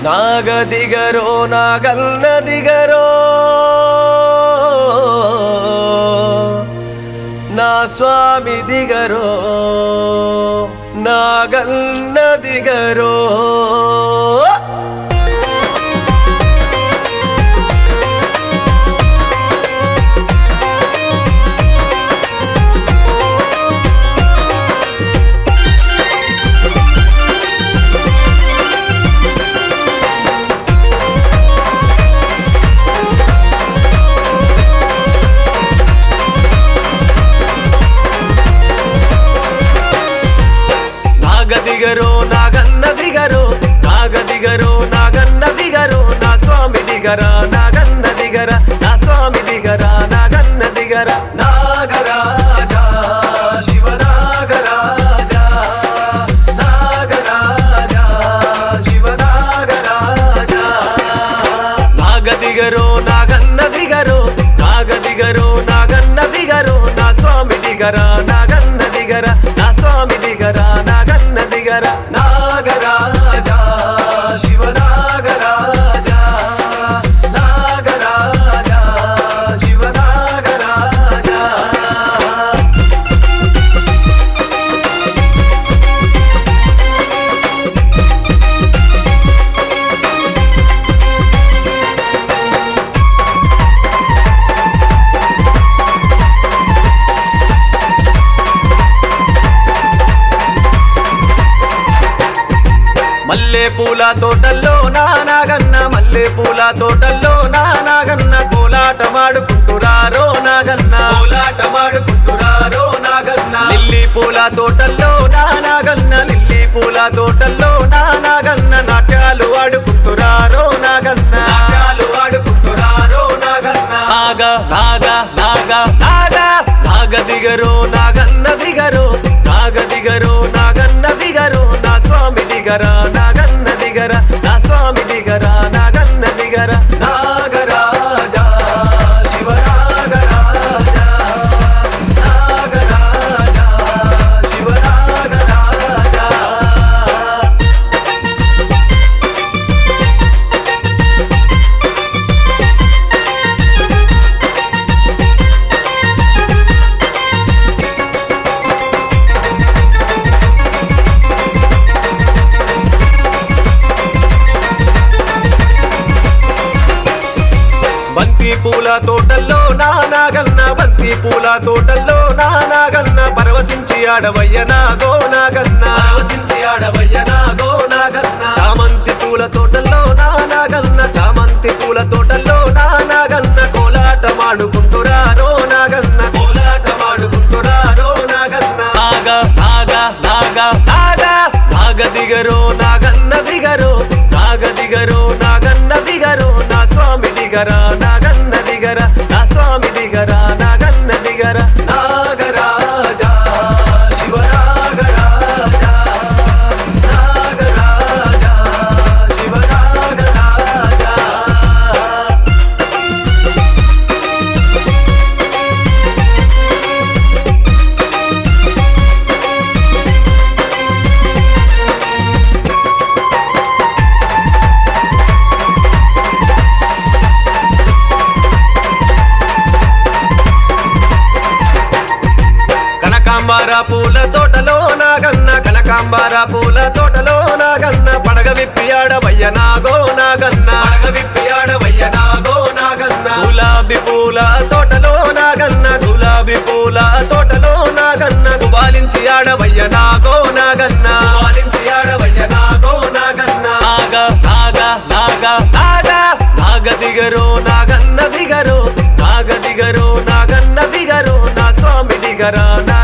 నాగ దిగరో నాగల్న దిగరో నా స్వామి దిగరో నాగల్న దిగరో నాగ దిగరో నాగన్న దిగరో నాగ దిగరో నాగన్న దిగరో నా స్వామి దిగరా నాగన్న దిగర నా స్వామి దిగరా నాగన్న దిగర నాగరాజా శివ నాగరాజా నాగరాజా శివ నాగరాజా నాగ దిగరో నాగన్న దిగరో నాగ దిగరో నాగన్న దిగరో నా స్వామి దిగరా నాగన్న దిగర నా స్వామి దిగరా నాగన్న దిగర నాగరాజా శివ నాగరాజా నాగరాజా శివ నాగరాజా మల్లె పూల తోటల్లో నానాగన్న మల్లె పూల తోటల్లో నానాగన్న కోలాటమాడుకుంటురారో నాగన్న కోలాటమాడుకుంటురారో నాగన్న లిల్లీ పూల తోటల్లో నానాగన్న లిల్లీ పూల తోటల్లో నానాగన్న నాట్యాలు ఆడుకుంటురారో నాగన్న నాట్యాలు ఆడుకుంటురారో నాగన్న నాగ నాగ నాగ నాగ నాగ దిగరో నాగన్న దిగరో నాగ దిగరో నాగన్న దిగరో నా స్వామి దిగరా నాగన్న దిగర నా స్వామి దిగరా నాగన్న దిగర నాగరాజా శివ నాగరాజా నాగరాజా శివ నాగరాజా బంతి పూల తోటల్లో నానాగన్న బంతి పూల తోటల్లో నానాగన్న పరవశించి ఆడవయ్య నా గోనాగన్న పరవశించి ఆడవయ్య నా గోనాగన్న చామంతి పూల తోటల్లో నానాగన్న చామంతి పూల తోటల్లో నానాగన్న కోలాటమాడుకుంటురారో నాగన్న కోలాటమాడుకుంటురారో నాగన్న నాగ నాగ నాగ నాగ నాగ దిగరో నాగన్న దిగరో నాగ దిగరో నాగన్న దిగరో నా స్వామి దిగరా నాగన్న దిగర నా స్వామి దిగరా నాగన్న దిగర నాగరాజా శివ నాగరాజా నాగరాజా శివ నాగరాజా కనకాంబార పూల తోటలో నాగన్న కనకాంబార పూల తోటలో నాగన్న పడగ విప్పి ఆడవయ్య నాగో నాగన్న పడగ విప్పి ఆడవయ్య నాగో నాగన్న గులాబీ పూల తోటలో నాగన్న గులాబీ పూల తోటలో నాగన్న గుబాలించి ఆడవయ్య నాగో నాగన్న గుబాలించి ఆడవయ్య నాగో నాగన్న నాగ నాగ నాగ నాగ నాగ దిగరో నాగన్న దిగరో నాగ దిగరో నాగన్న దిగరో నా స్వామి దిగరా నా